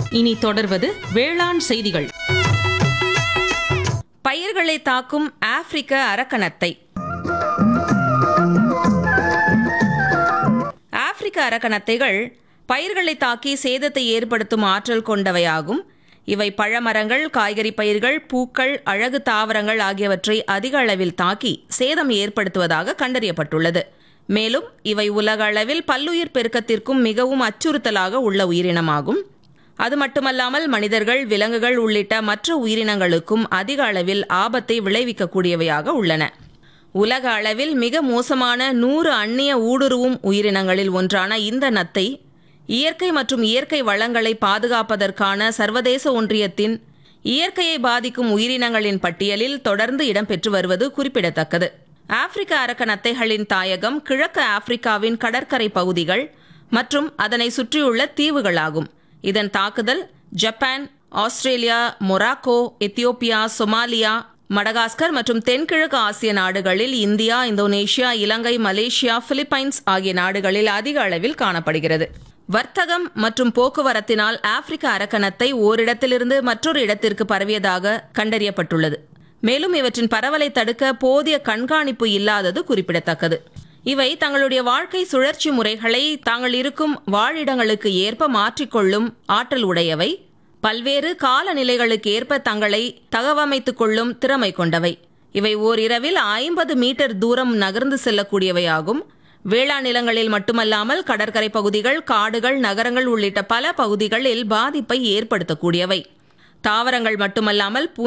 இனி தொடர்வது வேளாண் செய்திகள் பயிர்களை தாக்கும் ஆப்பிரிக்க அரக்கணத்தை ஆப்பிரிக்க அரக்கணத்தைகள் பயிர்களை தாக்கி சேதத்தை ஏற்படுத்தும் ஆற்றல் கொண்டவையாகும் இவை பழமரங்கள் காய்கறி பயிர்கள் பூக்கள் அழகு தாவரங்கள் ஆகியவற்றை அதிக அளவில் தாக்கி சேதம் ஏற்படுத்துவதாக கண்டறியப்பட்டுள்ளது மேலும் இவை உலக அளவில் பல்லுயிர் பெருக்கத்திற்கும் மிகவும் அச்சுறுத்தலாக உள்ள உயிரினமாகும் அது மட்டுமல்லாமல் மனிதர்கள் விலங்குகள் உள்ளிட்ட மற்ற உயிரினங்களுக்கும் அதிக அளவில் ஆபத்தை விளைவிக்கக்கூடியவையாக உள்ளன உலக அளவில் மிக மோசமான நூறு அந்நிய ஊடுருவும் உயிரினங்களில் ஒன்றான இந்த நத்தை இயற்கை மற்றும் இயற்கை வளங்களை பாதுகாப்பதற்கான சர்வதேச ஒன்றியத்தின் இயற்கையை பாதிக்கும் உயிரினங்களின் பட்டியலில் தொடர்ந்து இடம்பெற்று வருவது குறிப்பிடத்தக்கது ஆப்பிரிக்க அரக்க நத்தைகளின் தாயகம் கிழக்கு ஆப்பிரிக்காவின் கடற்கரை பகுதிகள் மற்றும் அதனை சுற்றியுள்ள தீவுகளாகும் இதன் தாக்குதல் Japan Australia Morocco Ethiopia Somalia Madagascar மற்றும் தென்கிழக்கு ஆசிய நாடுகளில் India Indonesia Ilangai Malaysia Philippines ஆகிய நாடுகளில் அதிக அளவில் காணப்படுகிறது வர்த்தகம் மற்றும் போக்குவரத்தினால் ஆப்பிரிக்க அரக்கணத்தை ஓரிடத்திலிருந்து மற்றொரு இடத்திற்கு பரவியதாக கண்டறியப்பட்டுள்ளது மேலும் இவற்றின் பரவலை தடுக்க போதிய கண்காணிப்பு இல்லாதது குறிப்பிடத்தக்கது இவை தங்களுடைய வாழ்க்கை சுழற்சி முறைகளை தாங்கள் இருக்கும் வாழிடங்களுக்கு ஏற்ப மாற்றிக்கொள்ளும் ஆற்றல் உடையவை பல்வேறு காலநிலைகளுக்கு ஏற்ப தங்களை தகவமைத்துக் கொள்ளும் திறமை கொண்டவை இவை ஓரிரவில் ஐம்பது மீட்டர் தூரம் நகர்ந்து செல்லக்கூடியவையாகும் வேளாண் நிலங்களில் மட்டுமல்லாமல் கடற்கரை பகுதிகள் காடுகள் நகரங்கள் உள்ளிட்ட பல பகுதிகளில் பாதிப்பை ஏற்படுத்தக்கூடியவை தாவரங்கள் மட்டுமல்லாமல்